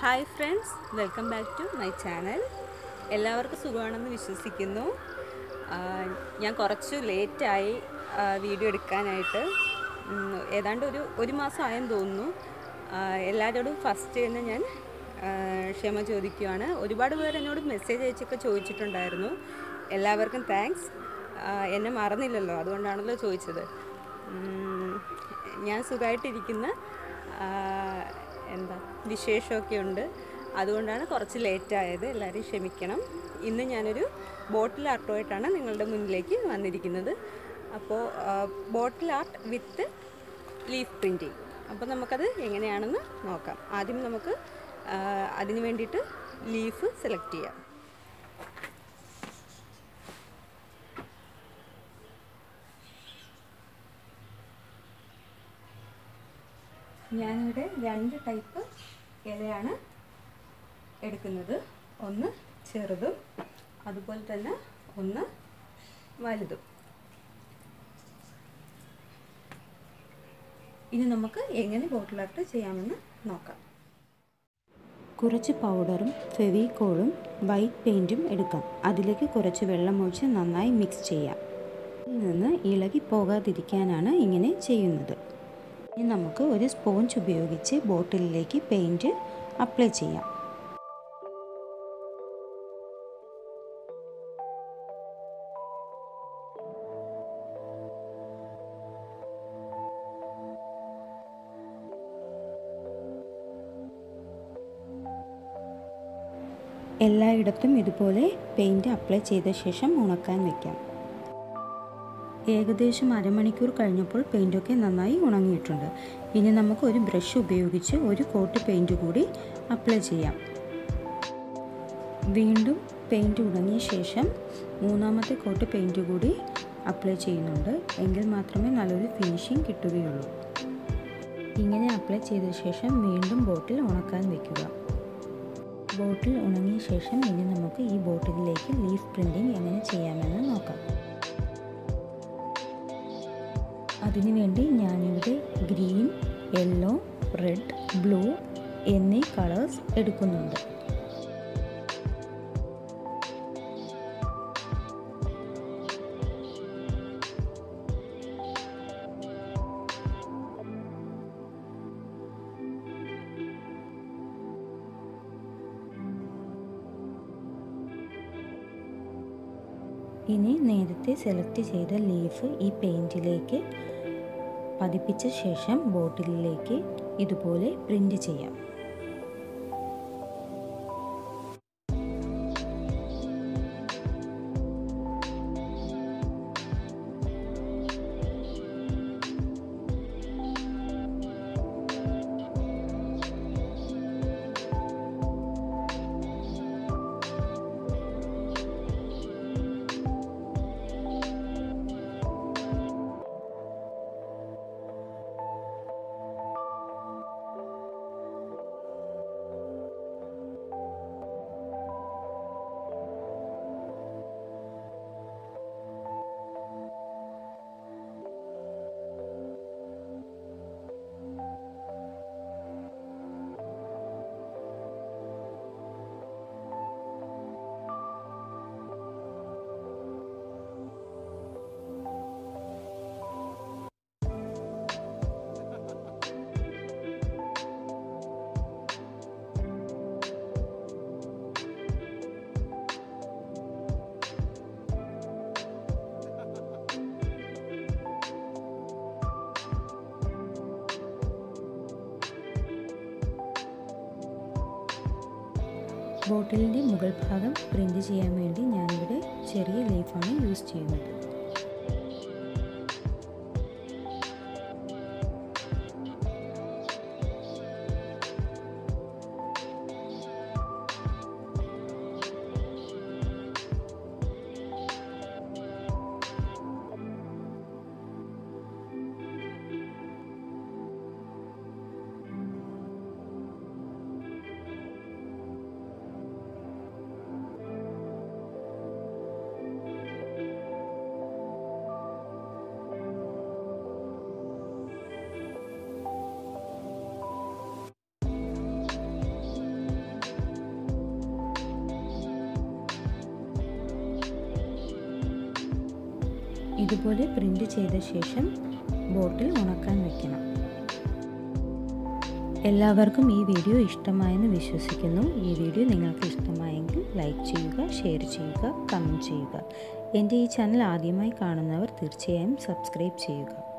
hi friends welcome back to my channel എല്ലാവർക്കും സുഖമാണെന്ന് വിശ്വസിക്കുന്നു ആ, ഞാൻ കുറച്ച് ലേറ്റായി വീഡിയോ എടുക്കാനായിട്ട് ഉം, ഏതാണ്ട് ഒരു ഒരു മാസം ആയെന്ന് തോന്നുന്നു ആ, എല്ലാവരോടും ഫസ്റ്റ് തന്നെ ഞാൻ ആ, ക്ഷമ ചോദിക്കുകയാണ് ഒരുപാട് പേർ എന്നോട് മെസ്സേജ് അയച്ചൊക്കെ ചോദിച്ചിട്ടുണ്ടായിരുന്നു എല്ലാവർക്കും താങ്ക്സ് എന്നെ മറന്നില്ലല്ലോ അതുകൊണ്ടാണല്ലോ ചോദിച്ചത് ഉം, ഞാൻ സുഖമായിട്ടിരിക്കുന്ന ആ, എന്താ വിശേഷമൊക്കെ ഉണ്ട് അതുകൊണ്ടാണ് കുറച്ച് ലേറ്റ് ആയത് എല്ലാവരും ക്ഷമിക്കണം ഇന്ന് ഞാനൊരു ബോട്ടിൽ ആർട്ടുമായിട്ടാണ് നിങ്ങളുടെ മുന്നിലേക്ക് വന്നിരിക്കുന്നത് അപ്പോൾ bottle art with leaf printing അപ്പോൾ നമുക്കത് എങ്ങനെയാണെന്ന് നോക്കാം ആദ്യം നമുക്ക് ആ, അതിന് വേണ്ടിയിട്ട് ലീഫ് സെലക്ട് ചെയ്യാം ഞാനിവിടെ രണ്ട് ടൈപ്പ് ഇലയാണ് എടുക്കുന്നത് ഒന്ന് ചെറുതും അതുപോലെ തന്നെ ഒന്ന് വലുതും ഇനി നമുക്ക് എങ്ങനെ ബോട്ടിൽ ആർട്ട് ചെയ്യാമെന്ന് നോക്കാം കുറച്ച് പൗഡറും ഫെവിക്കോളും വൈറ്റ് പെയിൻറ്റും എടുക്കാം അതിലേക്ക് കുറച്ച് വെള്ളമൊഴിച്ച് നന്നായി മിക്സ് ചെയ്യാം ഇതിൽ നിന്ന് ഇളകി പോകാതിരിക്കാനാണ് ഇങ്ങനെ ചെയ്യുന്നത് ഇനി നമുക്ക് ഒരു സ്പോഞ്ച് ഉപയോഗിച്ച് ബോട്ടിലിലേക്ക് പെയിൻറ്റ് അപ്ലൈ ചെയ്യാം എല്ലായിടത്തും ഇതുപോലെ പെയിൻറ്റ് അപ്ലൈ ചെയ്ത ശേഷം ഉണക്കാൻ വയ്ക്കാം ഏകദേശം അരമണിക്കൂർ കഴിഞ്ഞപ്പോൾ പെയിൻറ്റൊക്കെ നന്നായി ഉണങ്ങിയിട്ടുണ്ട് ഇനി നമുക്ക് ഒരു ബ്രഷ് ഉപയോഗിച്ച് ഒരു കോട്ട് പെയിൻറ്റ് കൂടി അപ്ലൈ ചെയ്യാം വീണ്ടും പെയിൻറ്റ് ഉണങ്ങിയ ശേഷം മൂന്നാമത്തെ കോട്ട് പെയിൻറ്റ് കൂടി അപ്ലൈ ചെയ്യുന്നുണ്ട് എങ്കിൽ മാത്രമേ നല്ലൊരു ഫിനിഷിംഗ് കിട്ടുകയുള്ളൂ ഇങ്ങനെ അപ്ലൈ ചെയ്ത ശേഷം വീണ്ടും ബോട്ടിൽ ഉണക്കാൻ വയ്ക്കുക ബോട്ടിൽ ഉണങ്ങിയ ശേഷം ഇനി നമുക്ക് ഈ ബോട്ടിലിലേക്ക് ലീഫ് പ്രിൻറ്റിങ് എങ്ങനെ ചെയ്യാമെന്ന് നോക്കാം അതിനുവേണ്ടി ഞാനിവിടെ ഗ്രീൻ യെല്ലോ റെഡ് ബ്ലൂ എന്നീ കളേഴ്സ് എടുക്കുന്നുണ്ട് ഇനി നേരത്തെ സെലക്ട് ചെയ്ത ലീഫ് ഈ പെയിൻറ്റിലേക്ക് പതിപ്പിച്ച ശേഷം ബോട്ടിലിലേക്ക് ഇതുപോലെ പ്രിൻ്റ് ചെയ്യാം ബോട്ടിലിൻ്റെ മുകൾ ഭാഗം പ്രിൻ്റ് ചെയ്യാൻ വേണ്ടി ഞാനിവിടെ ചെറിയ ലീഫാണ് യൂസ് ചെയ്യുന്നത് ഇതുപോലെ പ്രിൻ്റ് ചെയ്ത ശേഷം ബോട്ടിൽ ഉണക്കാൻ വെക്കണം എല്ലാവർക്കും ഈ വീഡിയോ ഇഷ്ടമായെന്ന് വിശ്വസിക്കുന്നു ഈ വീഡിയോ നിങ്ങൾക്ക് ഇഷ്ടമായെങ്കിൽ ലൈക്ക് ചെയ്യുക ഷെയർ ചെയ്യുക കമൻറ്റ് ചെയ്യുക എൻ്റെ ഈ ചാനൽ ആദ്യമായി കാണുന്നവർ തീർച്ചയായും സബ്സ്ക്രൈബ് ചെയ്യുക